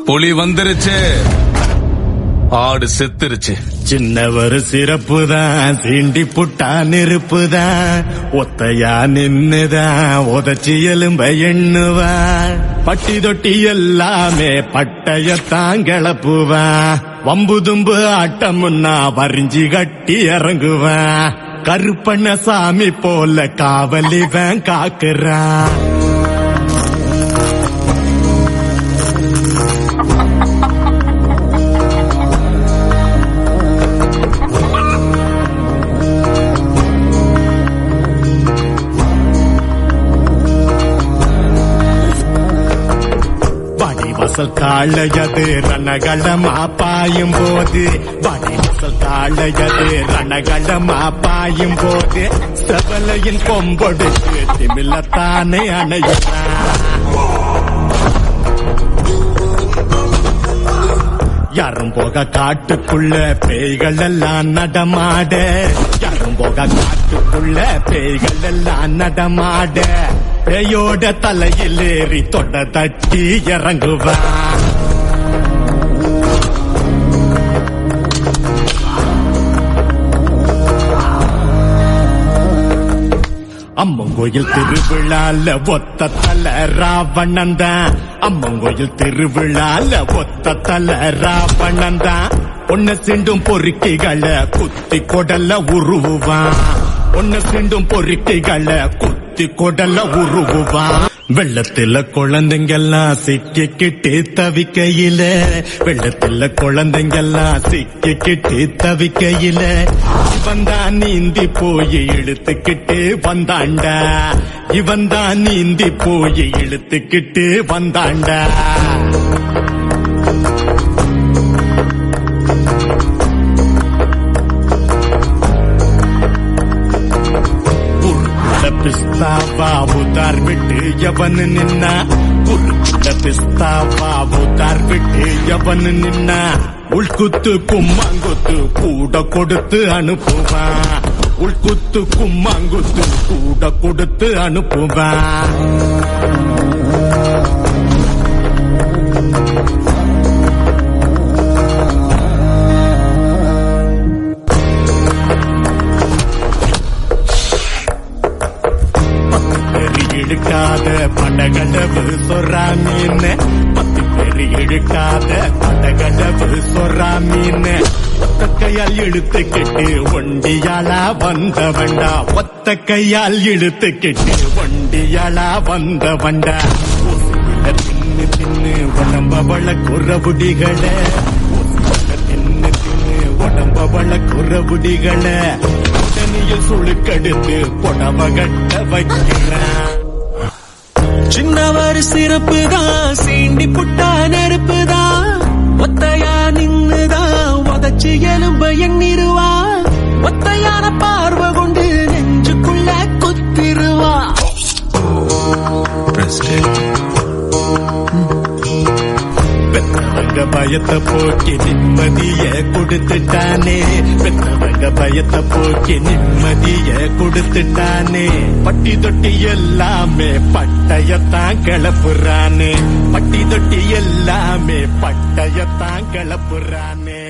புலி வந்துருச்சு ஆடு செத்துருச்சு சின்னவர் சிறப்பு தான் சீண்டி புட்டா நெருப்பு தான் ஒத்தையா நின்னுதான் உதச்சி எலும்ப எண்ணுவா பட்டி தொட்டி எல்லாமே பட்டயத்தான் கிளப்புவா வம்பு தும்பு ஆட்டமுன்னா வரிஞ்சி கட்டி இறங்குவா கருப்பண்ண சாமி போல காவலிவன் காக்குறான் வடிவசல் காளையது ரணகளமா பாயும் போது வடிவசல் காளையது ரணகளமா பாயும் போது செவலையின் கொம்பொடுக்கு திமிலத்தானே அணையுறான் யாரும் போக காட்டுக்குள்ள பேய்கள் எல்லாம் நடமாட யாரும் போக காட்டுக்குள்ள பேய்கள் எல்லாம் நடமாட பேயோட தலையில் ஏறி தொட தட்டி இறங்குவான் அம்மங்கோயில் திருவிழால ஒத்த தல ராவணன் தான் அம்மங்கோயில் திருவிழால ஒத்த தல ராவணன் தான் ஒன்ன சிண்டும் பொறுக்கிகளை குத்தி கொடல உருவுவான் ஒன்ன சிண்டும் பொறுக்கிகளை குத்தி கொடல உருவுவான் வெள்ளத்துல குழந்தைங்கெல்லாம் சிக்கிக்கிட்டு தவிக்கையில வெள்ளத்துல குழந்தைங்கெல்லாம் சிக்கிக்கிட்டு தவிக்கையில இவன் தான் நீந்தி போய் இழுத்துக்கிட்டு வந்தாண்டா இவன் தான் நீந்தி போய் இழுத்துக்கிட்டு வந்தாண்டா உருக்குல பிஸ்தாவா உதார் விட்டு எவனு நின்னா உருக்குல பிஸ்தாவா உதார் விட்டு எவனு நின்னா உள்குத்து கும்மாங்குத்து கூட கொடுத்து அனுப்புவான் உள்குத்து கும்மாங்குத்து கூட கொடுத்து அனுப்புவான் பெரு இழுக்காத படகடவு சொரா மீன் பத்து பெரு இழுக்காத படகடவு சொரா மீன் ஒத்த கையால் இழுத்து கெட்டு ஒண்டியாளா வந்த வண்டா ஒத்த கையால் இழுத்து கெட்டு ஒண்டியாளா வந்த வண்டா ஒசியில தின்னு தின்னு உடம்ப வள குறவுடிகளே ஒசியில தின்னு தின்னு உடம்ப வள குறவுடிகளே உடனியில் சுழுக்கெடுத்து புடவ கட்ட வைக்கிறான் சின்னவர் சிறப்பு தான் சீண்டி புட்டா நெருப்பு தான் ஒத்தையா நின்னுதான் உதச்சு எலும்ப எண்ணிருவா ஒத்தையான பார்வை கொண்டு நெஞ்சுக்குள்ள குத்திருவா பெத்தவங்க பயத்தை போக்கி நிம்மதிய கொடுத்துட்டானே பெத்தவங்க பயத்தை போக்கி நிம்மதிய கொடுத்துட்டானே பட்டி தொட்டி எல்லாமே பட்டயத்தான் கிளப்புறானே பட்டி தொட்டி எல்லாமே பட்டயத்தான் கிளப்புறானே